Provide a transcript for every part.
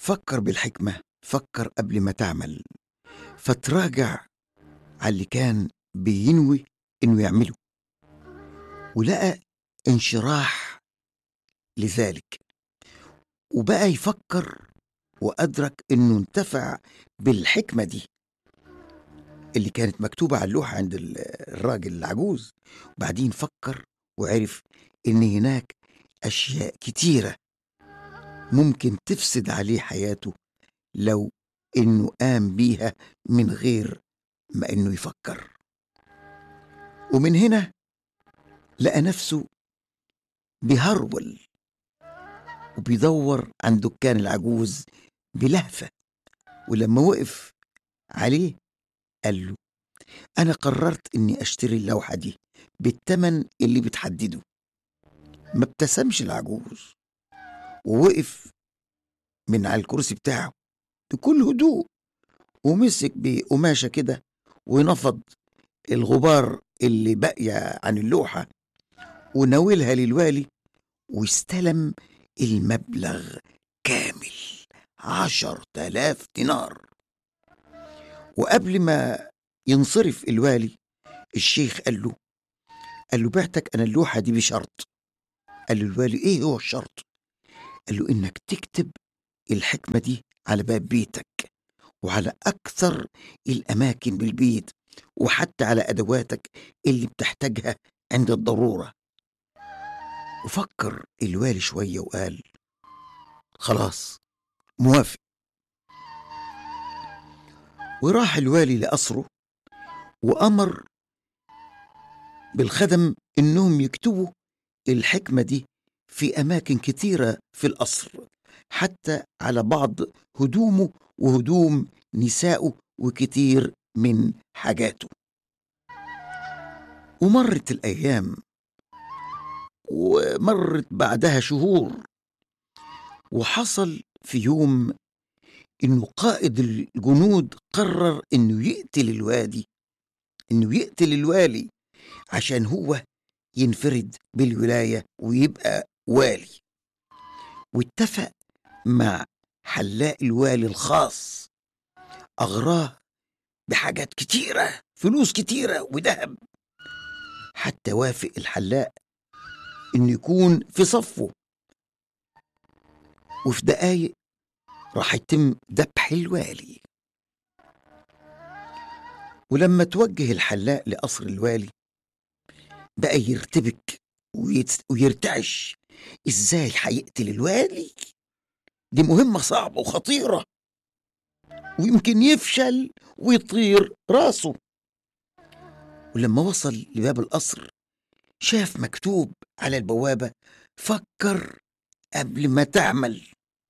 فكر بالحكمة فكر قبل ما تعمل فتراجع على اللي كان بينوي إنه يعمله ولقى انشراح لذلك وبقى يفكر وأدرك إنه انتفع بالحكمة دي اللي كانت مكتوبة على اللوحة عند ال- الراجل العجوز وبعدين فكر وعرف إن هناك أشياء كتيرة ممكن تفسد عليه حياته لو إنه قام بيها من غير ما إنه يفكر ومن هنا لقى نفسه بيهرول وبيدور عن دكان العجوز بلهفة ولما وقف عليه قال له أنا قررت إني أشتري اللوحة دي بالتمن اللي بتحدده ما ابتسمش العجوز ووقف من على الكرسي بتاعه بكل هدوء ومسك بقماشة كده ونفض الغبار اللي باقية عن اللوحة وناولها للوالي واستلم المبلغ كامل عشر تلاف دينار وقبل ما ينصرف الوالي الشيخ قال له قال له بعتك أنا اللوحة دي بشرط قال له الوالي إيه هو الشرط قال له إنك تكتب الحكمة دي على باب بيتك وعلى أكثر الأماكن بالبيت وحتى على أدواتك اللي بتحتاجها عند الضرورة وفكر الوالي شوية وقال خلاص موافق وراح الوالي لقصره وأمر بالخدم إنهم يكتبوا الحكمة دي في أماكن كتيرة في القصر حتى على بعض هدومه وهدوم نسائه وكتير من حاجاته ومرت الأيام ومرت بعدها شهور وحصل في يوم انه قائد الجنود قرر انه يقتل الوادي انه يقتل الوالي عشان هو ينفرد بالولايه ويبقى والي واتفق مع حلاق الوالي الخاص اغراه بحاجات كتيره فلوس كتيره وذهب حتى وافق الحلاق انه يكون في صفه وفي دقايق راح يتم ذبح الوالي ولما توجه الحلاق لقصر الوالي بقى يرتبك ويت- ويرتعش ازاي هيقتل الوالي دي مهمة صعبة وخطيرة ويمكن يفشل ويطير راسه ولما وصل لباب القصر شاف مكتوب على البوابة فكر قبل ما تعمل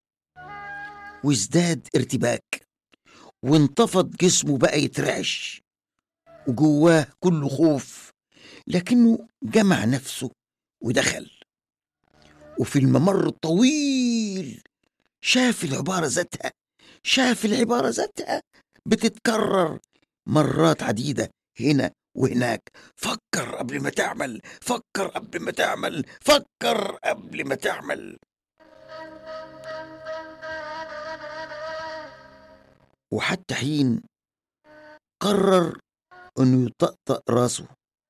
وازداد ارتباك وانتفض جسمه بقى يترعش وجواه كله خوف لكنه جمع نفسه ودخل وفي الممر الطويل شاف العبارة ذاتها شاف العبارة ذاتها بتتكرر مرات عديدة هنا وهناك فكر قبل ما تعمل فكر قبل ما تعمل فكر قبل ما تعمل وحتى حين قرر انه يطقطق راسه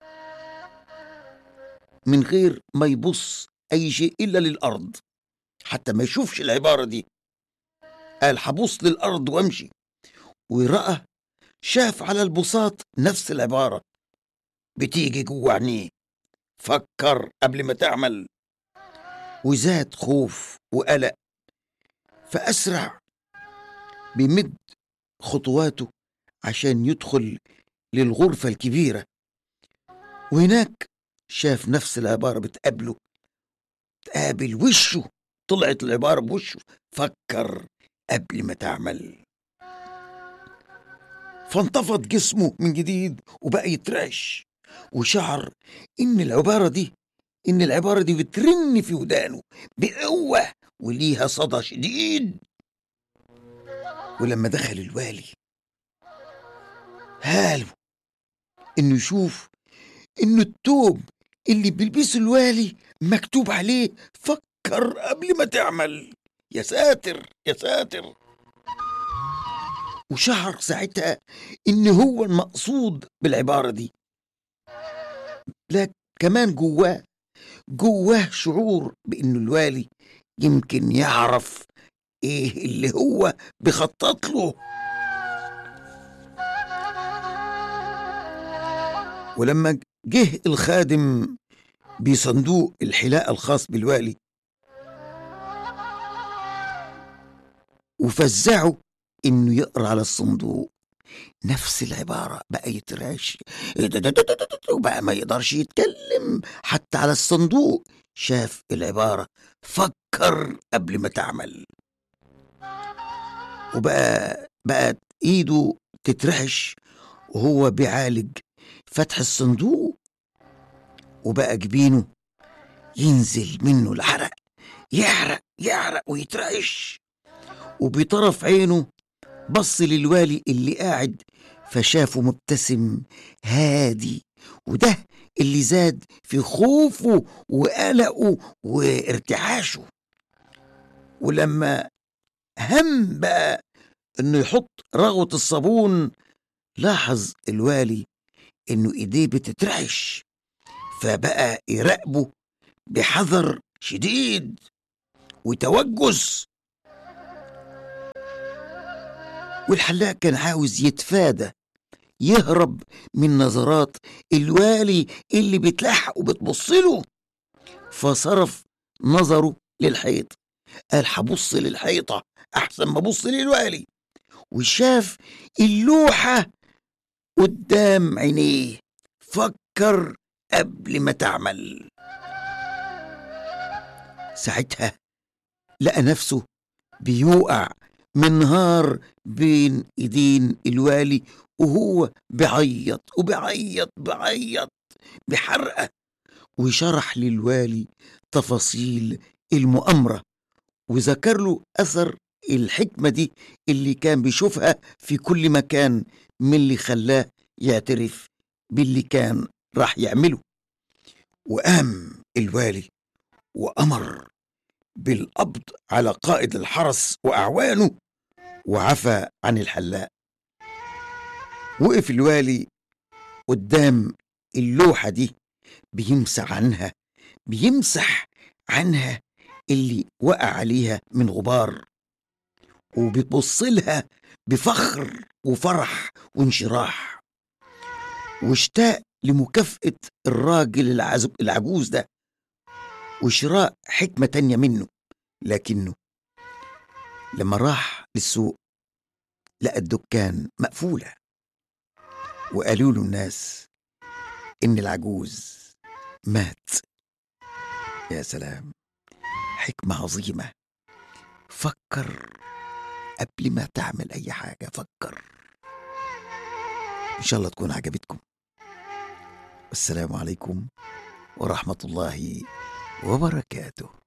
من غير ما يبص اي شيء الا للارض حتى ما يشوفش العباره دي قال حبص للارض وامشي ورأى شاف على البساط نفس العباره بتيجي جوه عينيه فكر قبل ما تعمل وزاد خوف وقلق فأسرع بيمد خطواته عشان يدخل للغرفة الكبيرة وهناك شاف نفس العبارة بتقابله تقابل وشه طلعت العبارة بوشه فكر قبل ما تعمل فانتفض جسمه من جديد وبقى يترعش وشعر إن العبارة دي إن العبارة دي بترن في ودانه بقوة وليها صدى شديد ولما دخل الوالي هاله إنه يشوف إنه التوب اللي بيلبسه الوالي مكتوب عليه فكر قبل ما تعمل يا ساتر يا ساتر وشعر ساعتها إن هو المقصود بالعبارة دي لا كمان جواه جواه شعور بإنه الوالي يمكن يعرف إيه اللي هو بيخطط له ولما جه الخادم بصندوق الحلاقة الخاص بالوالي وفزعه انه يقرا على الصندوق نفس العبارة بقى يترعش وبقى ما يقدرش يتكلم حتى على الصندوق شاف العبارة فكر قبل ما تعمل وبقى بقت ايده تترعش وهو بيعالج فتح الصندوق وبقى جبينه ينزل منه العرق يعرق يعرق ويترعش وبطرف عينه بص للوالي اللي قاعد فشافه مبتسم هادي وده اللي زاد في خوفه وقلقه وارتعاشه ولما هم بقى انه يحط رغوة الصابون لاحظ الوالي انه ايديه بتترعش فبقى يراقبه بحذر شديد وتوجس والحلاق كان عاوز يتفادى يهرب من نظرات الوالي اللي بتلحق وبتبص له فصرف نظره للحيط قال هبص للحيطة أحسن ما أبص للوالي وشاف اللوحة قدام عينيه فكر قبل ما تعمل ساعتها لقى نفسه بيوقع منهار بين ايدين الوالي وهو بيعيط وبيعيط بيعيط بحرقه وشرح للوالي تفاصيل المؤامره وذكر له اثر الحكمه دي اللي كان بيشوفها في كل مكان من اللي خلاه يعترف باللي كان راح يعمله وقام الوالي وامر بالقبض على قائد الحرس واعوانه وعفى عن الحلاق وقف الوالي قدام اللوحه دي بيمسح عنها بيمسح عنها اللي وقع عليها من غبار وبيبص لها بفخر وفرح وانشراح واشتاق لمكافأة الراجل العزب العجوز ده وشراء حكمة تانية منه لكنه لما راح للسوق لقى الدكان مقفولة وقالوا له الناس إن العجوز مات يا سلام حكمة عظيمة فكر قبل ما تعمل أي حاجة فكر إن شاء الله تكون عجبتكم والسلام عليكم ورحمة الله وبركاته